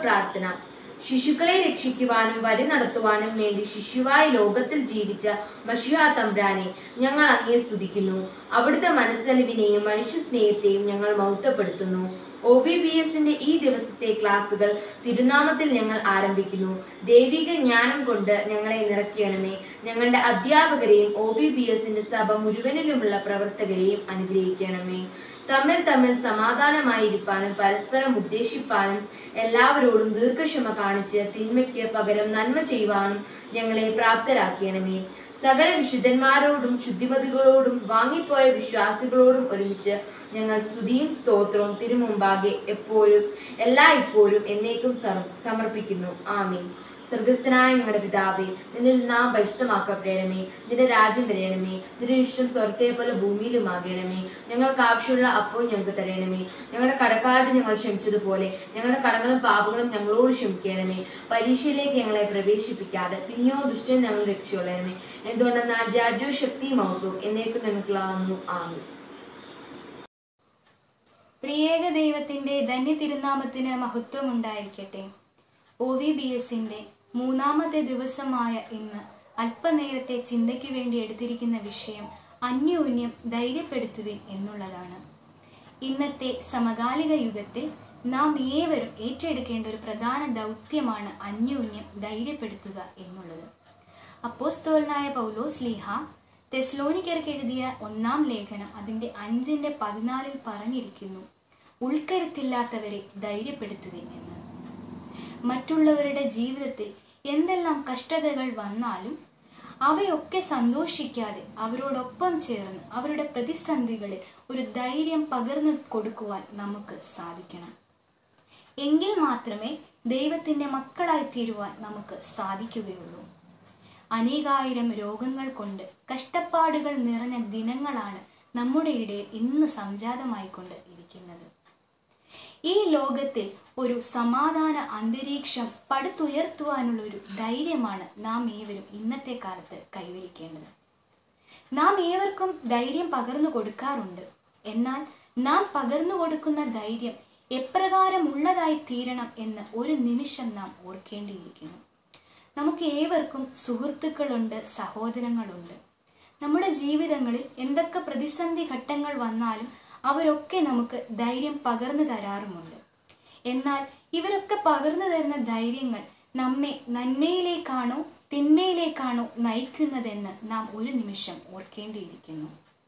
പ്രാർത്ഥന ശിശുക്കളെ രക്ഷിക്കുവാനും വഴി നടത്തുവാനും വേണ്ടി ശിശുവായി ലോകത്തിൽ ജീവിച്ച മഷിഹാ തമ്പ്രാനെ ഞങ്ങൾ അങ്ങേ സ്തുതിക്കുന്നു അവിടുത്തെ മനസ്സലിവിനെയും മനുഷ്യ സ്നേഹത്തെയും ഞങ്ങൾ മൗത്തപ്പെടുത്തുന്നു ഒ വി ബി എസിന്റെ ഈ ദിവസത്തെ ക്ലാസുകൾ തിരുനാമത്തിൽ ഞങ്ങൾ ആരംഭിക്കുന്നു ദൈവിക ജ്ഞാനം കൊണ്ട് ഞങ്ങളെ നിറയ്ക്കണമേ ഞങ്ങളുടെ അധ്യാപകരെയും ഒ വി ബി എസിന്റെ സഭ മുഴുവനിലുമുള്ള പ്രവർത്തകരെയും അനുഗ്രഹിക്കണമേ തമ്മിൽ തമ്മിൽ സമാധാനമായിരിക്കാനും പരസ്പരം ഉദ്ദേശിപ്പാനും എല്ലാവരോടും ദീർഘക്ഷമ കാണിച്ച് തിന്മയ്ക്ക് പകരം നന്മ ചെയ്യുവാനും ഞങ്ങളെ പ്രാപ്തരാക്കണമേ സകല വിശുദ്ധന്മാരോടും ശുദ്ധിമതികളോടും വാങ്ങിപ്പോയ വിശ്വാസികളോടും ഒരുമിച്ച് ഞങ്ങൾ സ്തുതിയും സ്തോത്രവും തിരുമുമ്പാകെ എപ്പോഴും എല്ലാ ഇപ്പോഴും എന്നേക്കും സമ- സമർപ്പിക്കുന്നു ആമീൻ സ്വർഗസ്ഥനായ ഞങ്ങളുടെ പിതാവേ നിന്റെ നാം പരിശുദ്ധമാക്കപ്പെടണമേ നിന്റെ രാജ്യം വരയണമേ നിന്റെ ഇഷ്ടം സ്വർഗത്തെ പോലെ ഭൂമിയിലുമാകണമേ ഞങ്ങൾക്ക് ആവശ്യമുള്ള അപ്പോൾ ഞങ്ങൾക്ക് തരണമേ ഞങ്ങളുടെ കടക്കാരോട് ഞങ്ങൾ ക്ഷമിച്ചതുപോലെ ഞങ്ങളുടെ കടങ്ങളും പാപങ്ങളും ഞങ്ങളോട് ക്ഷമിക്കണമേ പരീക്ഷയിലേക്ക് ഞങ്ങളെ പ്രവേശിപ്പിക്കാതെ പിന്നെയോ ദുഷ്ടൻ ഞങ്ങൾ രക്ഷയുള്ളണമേ എന്തുകൊണ്ടെന്നാൽ രാജ്യവും ശക്തിയും മഹത്വവും എന്നേക്കും നമുക്കുള്ളാവുന്നു ആമീൻ ത്രിയേക ദൈവത്തിന്റെ ധന്യ തിരുനാമത്തിന് മഹത്വം ഉണ്ടായിരിക്കട്ടെ ഒ വി ബി എസിന്റെ മൂന്നാമത്തെ ദിവസമായ ഇന്ന് അല്പനേരത്തെ ചിന്തയ്ക്ക് വേണ്ടി എടുത്തിരിക്കുന്ന വിഷയം അന്യോന്യം ധൈര്യപ്പെടുത്തുവിൻ എന്നുള്ളതാണ് ഇന്നത്തെ സമകാലിക യുഗത്തിൽ നാം ഏവരും ഏറ്റെടുക്കേണ്ട ഒരു പ്രധാന ദൗത്യമാണ് അന്യോന്യം ധൈര്യപ്പെടുത്തുക എന്നുള്ളത് അപ്പോസ്തോലനായ പൗലോസ് ലീഹ തെസ്ലോനിക്കർക്ക് എഴുതിയ ഒന്നാം ലേഖനം അതിന്റെ അഞ്ചിന്റെ പതിനാലിൽ പറഞ്ഞിരിക്കുന്നു ഉൾക്കരുത്തില്ലാത്തവരെ ധൈര്യപ്പെടുത്തുകയും എന്ന് മറ്റുള്ളവരുടെ ജീവിതത്തിൽ എന്തെല്ലാം കഷ്ടതകൾ വന്നാലും അവയൊക്കെ സന്തോഷിക്കാതെ അവരോടൊപ്പം ചേർന്ന് അവരുടെ പ്രതിസന്ധികളിൽ ഒരു ധൈര്യം പകർന്നു കൊടുക്കുവാൻ നമുക്ക് സാധിക്കണം എങ്കിൽ മാത്രമേ ദൈവത്തിന്റെ മക്കളായി തീരുവാൻ നമുക്ക് സാധിക്കുകയുള്ളൂ അനേകായിരം രോഗങ്ങൾ കൊണ്ട് കഷ്ടപ്പാടുകൾ നിറഞ്ഞ ദിനങ്ങളാണ് നമ്മുടെ ഇടയിൽ ഇന്ന് സംജാതമായിക്കൊണ്ട് ഇരിക്കുന്നത് ഈ ലോകത്തിൽ ഒരു സമാധാന അന്തരീക്ഷം പടുത്തുയർത്തുവാനുള്ള ഒരു ധൈര്യമാണ് നാം ഏവരും ഇന്നത്തെ കാലത്ത് കൈവരിക്കേണ്ടത് നാം ഏവർക്കും ധൈര്യം പകർന്നു കൊടുക്കാറുണ്ട് എന്നാൽ നാം പകർന്നു കൊടുക്കുന്ന ധൈര്യം എപ്രകാരമുള്ളതായി തീരണം എന്ന് ഒരു നിമിഷം നാം ഓർക്കേണ്ടിയിരിക്കുന്നു നമുക്ക് ഏവർക്കും സുഹൃത്തുക്കളുണ്ട് സഹോദരങ്ങളുണ്ട് നമ്മുടെ ജീവിതങ്ങളിൽ എന്തൊക്കെ പ്രതിസന്ധി ഘട്ടങ്ങൾ വന്നാലും അവരൊക്കെ നമുക്ക് ധൈര്യം പകർന്നു തരാറുമുണ്ട് എന്നാൽ ഇവരൊക്കെ പകർന്നു തരുന്ന ധൈര്യങ്ങൾ നമ്മെ നന്മയിലേക്കാണോ തിന്മയിലേക്കാണോ നയിക്കുന്നതെന്ന് നാം ഒരു നിമിഷം ഓർക്കേണ്ടിയിരിക്കുന്നു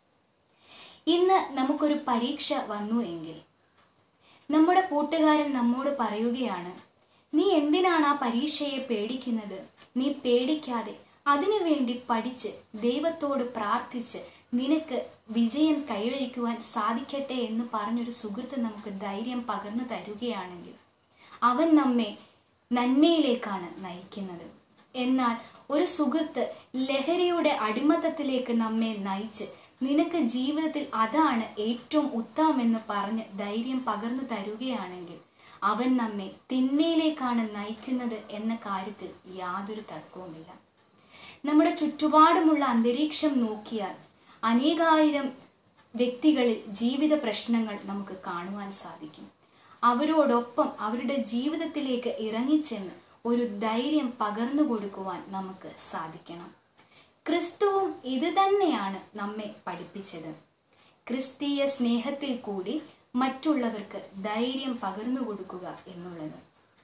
ഇന്ന് നമുക്കൊരു പരീക്ഷ വന്നു എങ്കിൽ നമ്മുടെ കൂട്ടുകാരൻ നമ്മോട് പറയുകയാണ് നീ എന്തിനാണ് ആ പരീക്ഷയെ പേടിക്കുന്നത് നീ പേടിക്കാതെ അതിനുവേണ്ടി പഠിച്ച് ദൈവത്തോട് പ്രാർത്ഥിച്ച് നിനക്ക് വിജയം കൈവരിക്കുവാൻ സാധിക്കട്ടെ എന്ന് പറഞ്ഞൊരു സുഹൃത്ത് നമുക്ക് ധൈര്യം പകർന്നു തരുകയാണെങ്കിൽ അവൻ നമ്മെ നന്മയിലേക്കാണ് നയിക്കുന്നത് എന്നാൽ ഒരു സുഹൃത്ത് ലഹരിയുടെ അടിമത്തത്തിലേക്ക് നമ്മെ നയിച്ച് നിനക്ക് ജീവിതത്തിൽ അതാണ് ഏറ്റവും ഉത്തമമെന്ന് പറഞ്ഞ് ധൈര്യം പകർന്നു തരുകയാണെങ്കിൽ അവൻ നമ്മെ തിന്മയിലേക്കാണ് നയിക്കുന്നത് എന്ന കാര്യത്തിൽ യാതൊരു തർക്കവുമില്ല നമ്മുടെ ചുറ്റുപാടുമുള്ള അന്തരീക്ഷം നോക്കിയാൽ അനേകായിരം വ്യക്തികളിൽ ജീവിത പ്രശ്നങ്ങൾ നമുക്ക് കാണുവാൻ സാധിക്കും അവരോടൊപ്പം അവരുടെ ജീവിതത്തിലേക്ക് ഇറങ്ങിച്ചെന്ന് ഒരു ധൈര്യം പകർന്നു കൊടുക്കുവാൻ നമുക്ക് സാധിക്കണം ക്രിസ്തുവും ഇത് തന്നെയാണ് നമ്മെ പഠിപ്പിച്ചത് ക്രിസ്തീയ സ്നേഹത്തിൽ കൂടി മറ്റുള്ളവർക്ക് ധൈര്യം പകർന്നു കൊടുക്കുക എന്നുള്ളത്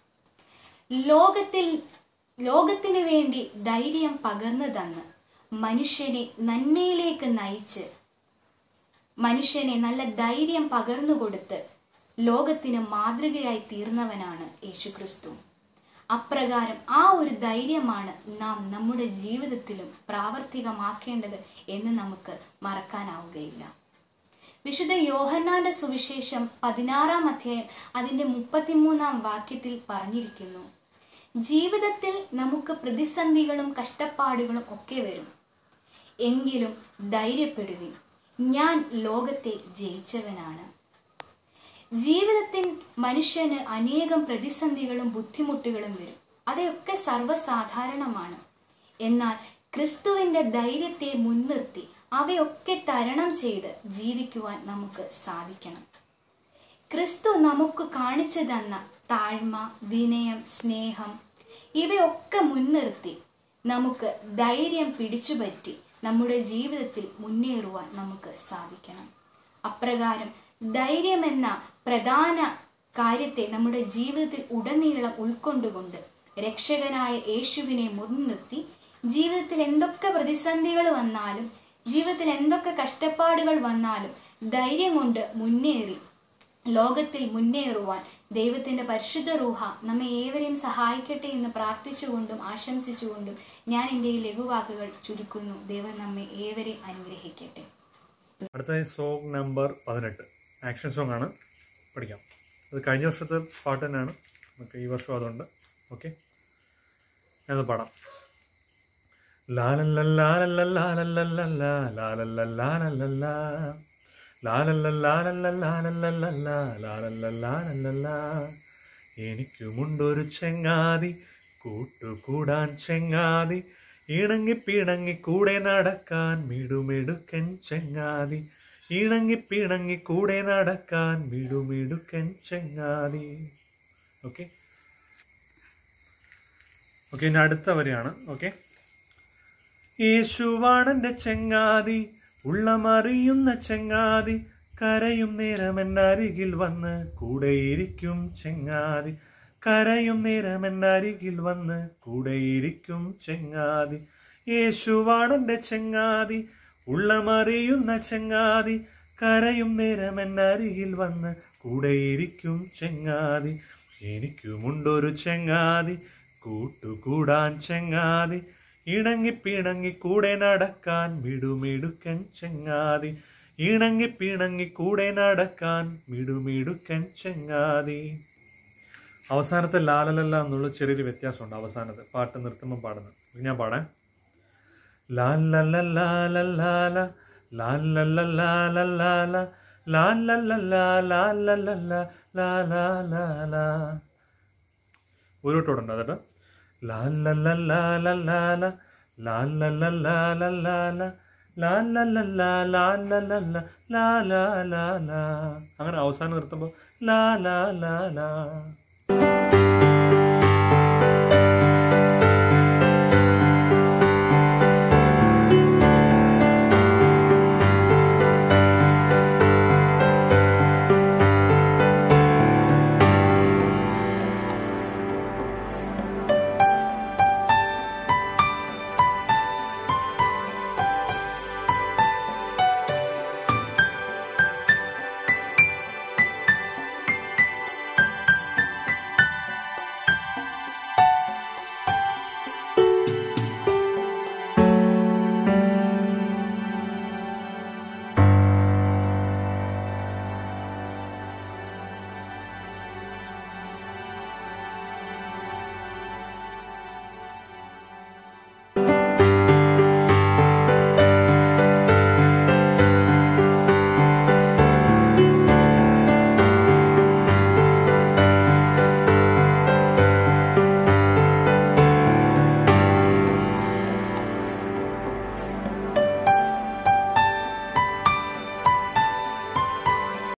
ലോകത്തിൽ ലോകത്തിന് വേണ്ടി ധൈര്യം പകർന്നു തന്ന് മനുഷ്യനെ നന്മയിലേക്ക് നയിച്ച് മനുഷ്യനെ നല്ല ധൈര്യം പകർന്നു കൊടുത്ത് ലോകത്തിന് മാതൃകയായി തീർന്നവനാണ് യേശുക്രിസ്തു അപ്രകാരം ആ ഒരു ധൈര്യമാണ് നാം നമ്മുടെ ജീവിതത്തിലും പ്രാവർത്തികമാക്കേണ്ടത് എന്ന് നമുക്ക് മറക്കാനാവുകയില്ല വിശുദ്ധ യോഹന്നാന്റെ സുവിശേഷം പതിനാറാം അധ്യായം അതിന്റെ മുപ്പത്തിമൂന്നാം വാക്യത്തിൽ പറഞ്ഞിരിക്കുന്നു ജീവിതത്തിൽ നമുക്ക് പ്രതിസന്ധികളും കഷ്ടപ്പാടുകളും ഒക്കെ വരും എങ്കിലും ധൈര്യപ്പെടുവിൻ ഞാൻ ലോകത്തെ ജയിച്ചവനാണ് ജീവിതത്തിൽ മനുഷ്യന് അനേകം പ്രതിസന്ധികളും ബുദ്ധിമുട്ടുകളും വരും അതൊക്കെ സർവ്വസാധാരണമാണ് എന്നാൽ ക്രിസ്തുവിന്റെ ധൈര്യത്തെ മുൻനിർത്തി അവയൊക്കെ തരണം ചെയ്ത് ജീവിക്കുവാൻ നമുക്ക് സാധിക്കണം ക്രിസ്തു നമുക്ക് കാണിച്ചു തന്ന താഴ്മ വിനയം സ്നേഹം ഇവയൊക്കെ മുൻനിർത്തി നമുക്ക് ധൈര്യം പിടിച്ചുപറ്റി നമ്മുടെ ജീവിതത്തിൽ മുന്നേറുവാൻ നമുക്ക് സാധിക്കണം അപ്രകാരം ധൈര്യമെന്ന പ്രധാന കാര്യത്തെ നമ്മുടെ ജീവിതത്തിൽ ഉടനീളം ഉൾക്കൊണ്ടുകൊണ്ട് രക്ഷകനായ യേശുവിനെ മുൻനിർത്തി ജീവിതത്തിൽ എന്തൊക്കെ പ്രതിസന്ധികൾ വന്നാലും ജീവിതത്തിൽ എന്തൊക്കെ കഷ്ടപ്പാടുകൾ വന്നാലും ധൈര്യം കൊണ്ട് മുന്നേറി ലോകത്തിൽ മുന്നേറുവാൻ ദൈവത്തിന്റെ പരിശുദ്ധ റൂഹ നമ്മെ ഏവരെയും സഹായിക്കട്ടെ എന്ന് പ്രാർത്ഥിച്ചുകൊണ്ടും ആശംസിച്ചുകൊണ്ടും ഞാൻ എൻ്റെ ഈ ലഘുവാക്കുകൾ ചുരുക്കുന്നു ദൈവം നമ്മെ ഏവരെയും അനുഗ്രഹിക്കട്ടെ അടുത്തതായി സോങ് നമ്പർ പതിനെട്ട് ആക്ഷൻ സോങ് ആണ് പഠിക്കാം അത് കഴിഞ്ഞ വർഷത്തെ പാട്ട് തന്നെയാണ് നമുക്ക് ഈ വർഷം അതുണ്ട് ഓക്കെ ഞാനത് പാടാം എനിക്കുമുണ്ടൊരു ചെങ്ങാതി കൂട്ടുകൂടാൻ ചെങ്ങാതി ഇണങ്ങി പിണങ്ങി കൂടെ നടക്കാൻ മിടുമിടുക്കൻ ചെങ്ങാതി ഇണങ്ങി പിണങ്ങി കൂടെ നടക്കാൻ മിടുമിടുക്കൻ ചെങ്ങാതി ഓക്കെ ഓക്കെ ഇനി അടുത്ത വരിയാണ് ഓക്കെ യേശുവാണെന്റെ ചെങ്ങാതി ഉള്ളമറിയുന്ന ചെങ്ങാതി കരയും നേരം എന്നരികിൽ വന്ന് കൂടെയിരിക്കും ചെങ്ങാതി കരയും നേരം എന്നരികിൽ വന്ന് കൂടെയിരിക്കും ചെങ്ങാതി യേശുവാണെന്റെ ചെങ്ങാതി ഉള്ളമറിയുന്ന ചെങ്ങാതി കരയും നേരം എന്നരികിൽ വന്ന് കൂടെയിരിക്കും ചെങ്ങാതി എനിക്കുമുണ്ടൊരു ചെങ്ങാതി കൂട്ടുകൂടാൻ ചെങ്ങാതി ഇണങ്ങി പിണങ്ങി കൂടെ നടക്കാൻ മിടുമിടുക്കൻ ചെങ്ങാതി ഇണങ്ങി പിണങ്ങി കൂടെ നടക്കാൻ മിടുമിടുക്കൻ ചെങ്ങാതി അവസാനത്തെ ലാലലല്ല എന്നുള്ള ചെറിയൊരു വ്യത്യാസമുണ്ട് അവസാനത്ത് പാട്ട് നിർത്തുമ്പോൾ പാടുന്നത് ഇത് ഞാൻ പാടാം ലാലലലാലലാല ലാലലലാലലാല ലാലലലാലലാല ഒരു വട്ടോടുണ്ട് കേട്ടോ ലാലലലാലലാല ലാലലലാലലാല ലാലലലാലലാല ലാലാലാല അങ്ങനെ അവസാനം നിർത്തുമ്പോൾ ലാലാലാല